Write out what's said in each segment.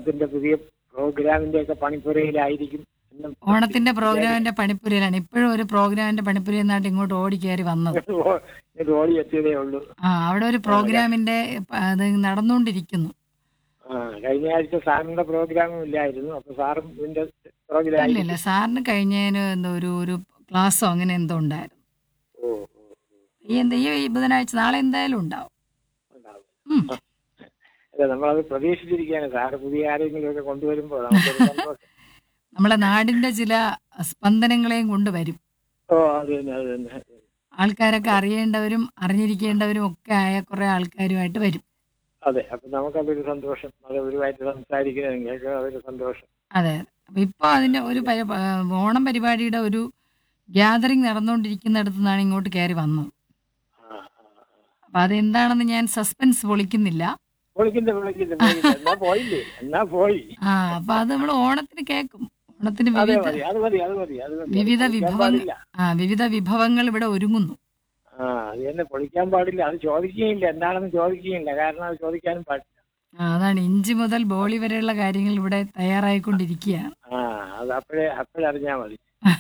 ഓണത്തിന്റെ പുതിയ പ്രോഗ്രാമിന്റെ ഒക്കെ പണിപ്പുരയിലായിരിക്കും എന്നും ഓണത്തിന്റെ പ്രോഗ്രാമിന്റെ പണിപ്പുരയിലാണ് ഇപ്പോഴും ഒരു പ്രോഗ്രാമിന്റെ പണിപ്പുരയിൽ നിന്നായിട്ട് ഇങ്ങോട്ട് ഓടി കയറി വന്നത് ഇത് ഓടി എത്തിയതേ ഉള്ളൂ ആ അവിടെ ഒരു പ്രോഗ്രാമിന്റെ പ- അത് നടന്നുകൊണ്ടിരിക്കുന്നു ആ കഴിഞ്ഞ ആഴ്ച സാറിന്റെ പ്രോഗ്രാമും ഇല്ലായിരുന്നു അപ്പൊ സാറും ഇതിന്റെ പ്രോഗ്രാം ഇല്ല ഇല്ല സാറിന് കഴിഞ്ഞതിന് എന്തോ ഒരു ഒരു ക്ലാസ്സോ അങ്ങനെ എന്തോ ഉണ്ടായിരുന്നു ഓ ഓ, ഈ എന്താ ഈ ബുധനാഴ്ച നാളെ എന്തായാലും ഉണ്ടാവും ഉണ്ടാവും. ഉം. അല്ല നമ്മളത് പ്രതീക്ഷിച്ചിരിക്കുകയാണ് സാറ് പുതിയ ആരെങ്കിലും ഒക്കെ കൊണ്ടുവരുമ്പോൾ നമുക്കൊരു സന്തോഷം നമ്മളെ നാടിന്റെ ചില സ്പന്ദനങ്ങളെയും കൊണ്ടുവരും ഓ അത് തന്നെ അത് തന്നെ ആൾക്കാരൊക്കെ അറിയേണ്ടവരും അറിഞ്ഞിരിക്കേണ്ടവരും ഒക്കെ ആയ കുറെ ആൾക്കാരുമായിട്ട് വരും അതെ അപ്പൊ നമുക്കതൊരു സന്തോഷം അത് ഒരുമായിട്ട് സംസാരിക്കുന്നതെങ്കിൽ അതൊരു സന്തോഷം അതെ അതെ അപ്പൊ ഇപ്പൊ അതിന്റെ ഒരു പരി- ആ, ഓണം പരിപാടിയുടെ ഒരു ഗ്യാതറിംഗ് നടന്നുകൊണ്ടിരിക്കുന്നിടത്തു നിന്നാണ് ഇങ്ങോട്ട് കയറി വന്നത് ആ, ആ, ആ. അപ്പൊ അതെന്താണെന്ന് ഞാൻ സസ്പെൻസ് പൊളിക്കുന്നില്ല വിളിക്കണ്ട വിളിക്കണ്ട വിളിക്കണ്ട എന്നാ പോയില്ലേ എന്നാ പോയി ആ അപ്പൊ അത് നമ്മൾ ഓണത്തിന് കേൾക്കും ഓണത്തിന് അതെ വിവിധ മതി അത് മതി അത് മതി അത് മതി വിവിധ പൊളിക്കാൻ വിഭവങ്ങൾ പാടില്ല ആ വിവിധ വിഭവങ്ങൾ ഇവിടെ ഒരുങ്ങുന്നു ആ അത് തന്നെ പൊളിക്കാൻ പാടില്ല അത് ചോദിക്കുകയില്ല എന്താണെന്ന് ചോദിക്കുകയില്ല കാരണം അത് ചോദിക്കാനും പാടില്ല ആ, അതാണ് ഇഞ്ചി മുതൽ ബോളി വരെയുള്ള കാര്യങ്ങൾ ഇവിടെ തയ്യാറായിക്കൊണ്ടിരിക്കുകയാണ് ആ അത് അപ്പോഴേ അപ്പോഴറിഞ്ഞാ മതി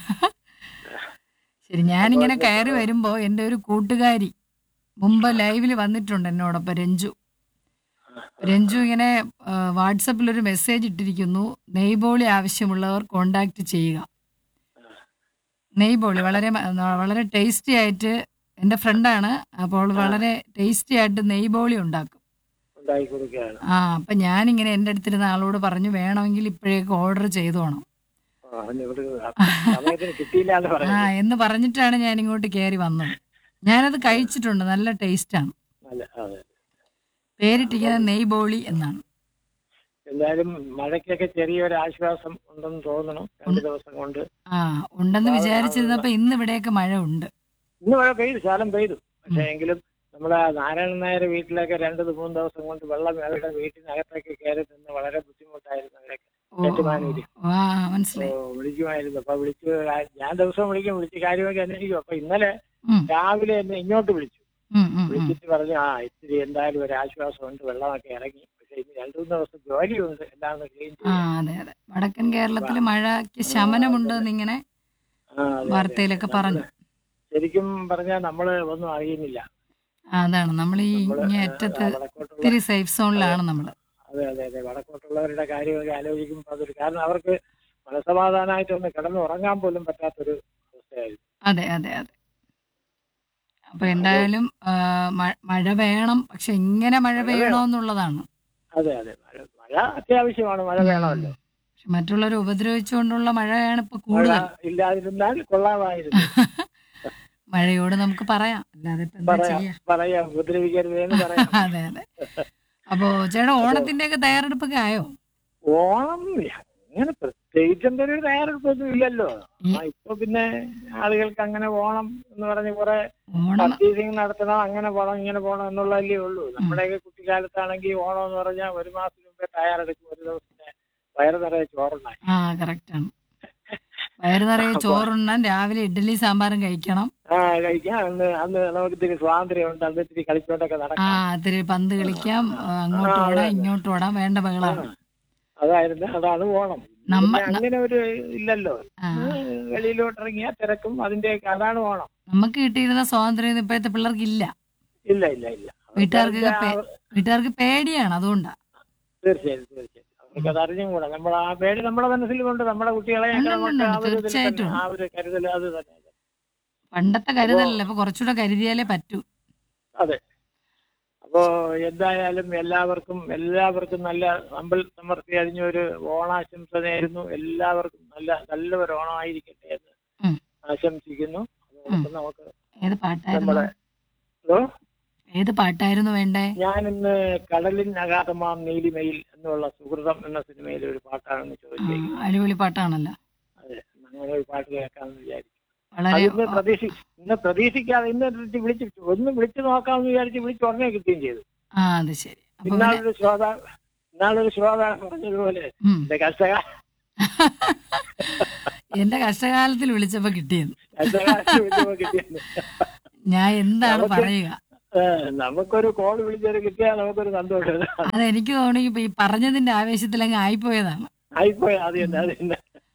ശരി ഞാനിങ്ങനെ കയറി വരുമ്പോ എൻ്റെ ഒരു കൂട്ടുകാരി മുമ്പ് ലൈവിൽ വന്നിട്ടുണ്ട് എന്നോടൊപ്പം രഞ്ജു രഞ്ജു ഇങ്ങനെ ആ, വാട്സപ്പിൽ ഒരു മെസ്സേജ് ഇട്ടിരിക്കുന്നു നെയ്ബോളി ആവശ്യമുള്ളവർ കോണ്ടാക്ട് ചെയ്യുക നെയ്ബോളി വളരെ മ- വളരെ ടേസ്റ്റി ആയിട്ട് എൻ്റെ ഫ്രണ്ടാണ് അപ്പോൾ വളരെ ടേസ്റ്റി ആയിട്ട് നെയ്ബോളി ഉണ്ടാക്കും ഉണ്ടാക്കി കൊടുക്കുകയാണ് ആ അപ്പം ഞാനിങ്ങനെ എൻ്റെ അടുത്തിരുന്ന ആളോട് പറഞ്ഞു വേണമെങ്കിൽ ഇപ്പോഴേക്ക് ഓർഡർ ചെയ്തോണം ആ, അതിന് ഇവിടെ സമയത്തിന് കിട്ടിയില്ല എന്ന് ആ പറഞ്ഞു എന്ന് പറഞ്ഞിട്ടാണ് ഞാൻ ഇങ്ങോട്ട് കയറി വന്നത് ഞാനത് കഴിച്ചിട്ടുണ്ട് നല്ല ടേസ്റ്റാണ് നല്ല അതെ പേരിട്ടിരിക്കുന്നത് നെയ്ബോളി എന്നാണ് എന്തായാലും മഴയ്ക്കൊക്കെ ചെറിയൊരു ആശ്വാസം ഉണ്ടെന്ന് തോന്നണം രണ്ട് ദിവസം കൊണ്ട് ആ ഉണ്ടെന്ന് വിചാരിച്ചിരുന്നപ്പോ ഇന്ന് ഇവിടെയൊക്കെ മഴ ഉണ്ട് ഇന്ന് മഴ പെയ്തു ശാലം പെയ്തു പക്ഷേ എങ്കിലും നമ്മുടെ നാരായണൻ നായർ വീട്ടിലൊക്കെ രണ്ട് മൂന്ന് ദിവസം കൊണ്ട് വെള്ളം അവരുടെ വീട്ടിനകത്തേക്ക് കയറി നിന്ന് വളരെ ബുദ്ധിമുട്ടായിരുന്നു അവരൊക്കെ ഓ, ഏറ്റുമാനൂര്. ആ മനസ്സിലായി ഓ, വിളിക്കുമായിരുന്നു അപ്പൊ വിളിച്ച് കാ- ഞാൻ ദിവസവും വിളിക്കും വിളിച്ച് കാര്യമൊക്കെ അന്വേഷിക്കും അപ്പൊ ഇന്നലെ ഉം, രാവിലെ എന്നെ ഇങ്ങോട്ട് വിളിച്ചു ഉം, ഉം, ഉം. വിളിച്ചിട്ട് പറഞ്ഞു ആ ഇത്തിരി എന്തായാലും ഒരു ആശ്വാസമുണ്ട് വെള്ളമൊക്കെ ഇറങ്ങി പക്ഷെ ഇനി രണ്ടു മൂന്ന് ദിവസം ജോലിയുണ്ട് എല്ലാം ഒന്ന് ക്ലീൻ ആ ചെയ്യാൻ അതെ അതെ വടക്കൻ കേരളത്തിൽ മഴയ്ക്ക് ശമനമുണ്ട് എന്നിങ്ങനെ ആ, അതെ, അതെ. വാർത്തയിലൊക്കെ പറഞ്ഞു ശരിക്കും പറഞ്ഞാൽ നമ്മള് ഒന്നും അറിയുന്നില്ല ആ, അതാണ് നമ്മൾ ഈ നമ്മള് ഇങ്ങേ ആ, അറ്റത്ത് വടക്കോട്ടുള്ള ഒത്തിരി സേഫ് സോണിലാണ് നമ്മൾ അതെ അതെ അതെ വടക്കോട്ടുള്ളവരുടെ കാര്യമൊക്കെ ആലോചിക്കുമ്പോൾ അതൊരു കാരണം അവർക്ക് മനസമാധാനമായിട്ടൊന്ന് കിടന്ന് ഉറങ്ങാൻ പോലും പറ്റാത്തൊരു അവസ്ഥയായിരുന്നു അതെ അതെ അതെ അപ്പൊ എന്തായാലും ആ, മ- മഴ വേണം പക്ഷെ ഇങ്ങനെ മഴ പെയ്യണമെന്നുള്ളതാണ് അതെ അതെ മഴ മഴ അത്യാവശ്യമാണ് മഴ വേണമല്ലോ പക്ഷെ മറ്റുള്ളവരെ ഉപദ്രവിച്ചുകൊണ്ടുള്ള മഴയാണ് ഇപ്പൊ മഴ കൂടുതൽ ഇല്ലാതിരുന്നാൽ കൊള്ളാമായിരുന്നു മഴയോട് നമുക്ക് പറയാം അല്ലാതെ ഇപ്പൊ എന്താ പറയാം ചെയ്യാ പറയാം ഉപദ്രവിക്കരുത് എന്ന് പറയാം അതെ അതെ അപ്പോ ചേട്ടാ ഓണത്തിന്റെ ഒക്കെ തയ്യാറെടുപ്പൊക്കെ ആയോ ഓണം അങ്ങനെ പ്രത്യേകിച്ച് എന്തൊരു തയ്യാറെടുപ്പൊന്നും ഇല്ലല്ലോ ഈ- ആ, ഇപ്പൊ പിന്നെ ആളുകൾക്ക് അങ്ങനെ ഓണം എന്ന് പറഞ്ഞ് കുറെ ഓണം പർച്ചേസിങ് നടത്തണം അങ്ങനെ പോകണം ഇങ്ങനെ പോകണം എന്നുള്ളതല്ലേ ഉള്ളൂ നമ്മുടെയൊക്കെ കുട്ടിക്കാലത്താണെങ്കിൽ ഓണം എന്ന് പറഞ്ഞാൽ ഒരു മാസം മുമ്പേ തയ്യാറെടുക്കും ഒരു ദിവസത്തെ വയറ് നിറയെ ചോറുണ്ടായി ആ കറക്റ്റ് ആണ് വയറ് നിറയെ ചോറുണ്ണാൻ രാവിലെ ഇഡ്ഡലി സാമ്പാറും കഴിക്കണം ആ കഴിക്കാം അന്ന് അന്ന് നമുക്ക് ഇത്തിരി സ്വാതന്ത്ര്യമുണ്ട് അന്ന് ഇത്തിരി കളിച്ചോണ്ടൊക്കെ ആ നടക്കാം അതിരി പന്ത് കളിക്കാം ആ, അങ്ങോട്ട് ആ, ഓടാം അതെ. ഇങ്ങോട്ട് ഓടാം വേണ്ട ബഹളാണ് അതായിരുന്നു അതാണ് ഓണം നമ്മ- പിന്നെ അങ്ങനെ ഒരു ഇല്ലല്ലോ ആ വെളിയിലോട്ട് ഇറങ്ങിയാൽ തിരക്കും അതിന്റെയൊക്കെ അതാണ് ഓണം നമുക്ക് കിട്ടിയിരുന്ന സ്വാതന്ത്ര്യം ഒന്നും ഇപ്പോഴത്തെ പിള്ളേർക്ക് ഇല്ല ഇല്ല ഇല്ല ഇല്ല വീട്ടുകാർക്കൊക്കെ അവർക്ക് പേ- വീട്ടുകാർക്ക് പേടിയാണ് അതുകൊണ്ടാ തീർച്ചയായും തീർച്ചയായും അവർക്ക് അത് അറിഞ്ഞും കൂടെ നമ്മൾ ആ പേടി നമ്മുടെ മനസ്സിൽ കൊണ്ട് നമ്മുടെ കുട്ടികളെ ഉണ്ട്, നമുക്ക് ഉണ്ട്, ആ ഉണ്ട്, ഒരു ഇതിൽ തീർച്ചയായിട്ടും. തന്നെ, ആ ഒരു കരുതൽ അത് തന്നെ പണ്ടത്തെ കരുതലല്ല ഇപ്പൊ കുറച്ചുകൂടെ കരുതിയാലേ പറ്റൂ അതെ അപ്പോ എന്തായാലും എല്ലാവർക്കും എല്ലാവർക്കും നല്ല സമ്പൽ സമൃദ്ധി അഴിഞ്ഞ ഒരു ഓണാശംസ നേരുന്നു എല്ലാവർക്കും നല്ല നല്ല ഒരു ഓണമായിരിക്കട്ടെ എന്ന് ഉം. ആശംസിക്കുന്നു അതോടൊപ്പം നമുക്ക് ഏത് പാട്ടായിരുന്നു നമ്മുടെ എന്തോ? ഏത് പാട്ടായിരുന്നു വേണ്ടേ ഞാൻ ഇന്ന് കടലിൻ അഗാധമാം നീലിമയിൽ എന്നുള്ള സുഹൃതം എന്ന സിനിമയിലെ ഒരു പാട്ടാണെന്ന് ആ, ചോദിച്ചേക്കുന്നത് അടിപൊളി പാട്ടാണല്ലോ അതെ അങ്ങനെ ഒരു പാട്ട് കേൾക്കാമെന്ന് വിചാരിച്ചു വളരെ അതിന്ന് പ്രതീക്ഷി ഇന്ന് പ്രതീക്ഷിക്കാതെ ഇന്ന് വിളിച്ച് വിളിച്ച് ഒന്ന് വിളിച്ചു നോക്കാമെന്ന് വിചാരിച്ച് വിളിച്ച് ഉടനെ കിട്ടുകയും ചെയ്തു ആ അത് ശരി അപ്പൊ പിന്നെ ഇന്നാളൊരു ശ്രോത ഇന്നാളൊരു ശ്രോത പറഞ്ഞതുപോലെ ഉം. എന്റെ കഷ്ടകാല എന്റെ കഷ്ടകാലത്തിൽ വിളിച്ചപ്പോ കിട്ടിയത് കഷ്ടകാലത്ത് വിളിച്ചപ്പോ കിട്ടിയെന്ന് ഞാൻ എന്താണ് നമുക്ക് പറയുക ഏ, നമുക്കൊരു കോൾ വിളിച്ചൊരു കിട്ടിയാൽ നമുക്കൊരു സന്തോഷം അത് എനിക്ക് തോന്നി ഇപ്പൊ ഈ പറഞ്ഞതിന്റെ ആവേശത്തിൽ അങ്ങ് ആയിപ്പോയതാണ് ആയിപ്പോയി അത് തന്നെ അത് തന്നെ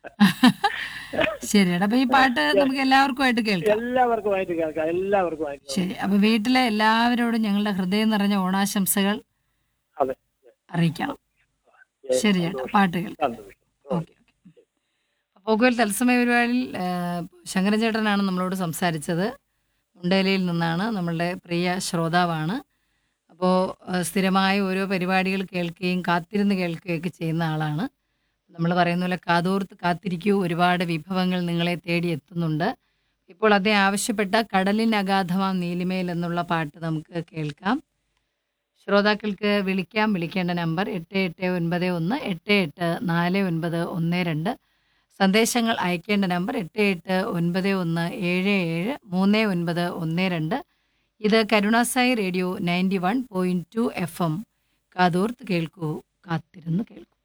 ശരി അപ്പൊ ഈ പാട്ട് നമുക്ക് എല്ലാവർക്കുമായിട്ട് കേൾക്കാം എല്ലാവർക്കുമായിട്ട് കേൾക്കാം എല്ലാവർക്കുമായിട്ട് കേൾക്കാം. ശരി അപ്പൊ വീട്ടിലെ എല്ലാവരോടും ഞങ്ങളുടെ ഹൃദയം നിറഞ്ഞ ഓണാശംസകൾ അതെ അറിയിക്കണം ശരി ചേട്ടാ പാട്ട് കേൾക്കാം സന്തോഷം ഓക്കെ ഓക്കെ പോക്കുവൽ തത്സമയ പരിപാടിയിൽ ആ, ശങ്കരൻ ചേട്ടനാണ് നമ്മളോട് സംസാരിച്ചത് മുണ്ടേലയിൽ നിന്നാണ് നമ്മളുടെ പ്രിയ ശ്രോതാവാണ് അപ്പോൾ സ്ഥിരമായ ഓരോ പരിപാടികൾ കേൾക്കുകയും കാത്തിരുന്ന് കേൾക്കുകയൊക്കെ ചെയ്യുന്ന ആളാണ് നമ്മൾ പറയുന്ന പോലെ കാതോർത്ത് കാത്തിരിക്കൂ ഒരുപാട് വിഭവങ്ങൾ നിങ്ങളെ തേടി എത്തുന്നുണ്ട് ഇപ്പോൾ അദ്ദേഹം ആവശ്യപ്പെട്ട കടലിന് അഗാധമാം നീലിമേൽ എന്നുള്ള പാട്ട് നമുക്ക് കേൾക്കാം ശ്രോതാക്കൾക്ക് വിളിക്കാം വിളിക്കേണ്ട നമ്പർ എട്ട് എട്ട് ഒൻപത് ഒന്ന് എട്ട് എട്ട് നാല് ഒൻപത് ഒന്ന് രണ്ട് സന്ദേശങ്ങൾ അയക്കേണ്ട നമ്പർ എട്ട് എട്ട് ഒൻപത് ഒന്ന് ഏഴ് ഏഴ് മൂന്ന് ഒൻപത് ഒന്ന് രണ്ട് ഇത് കരുണാസായി radio ninety one point two F M കാതോർത്ത് കേൾക്കൂ കാത്തിരുന്ന് കേൾക്കൂ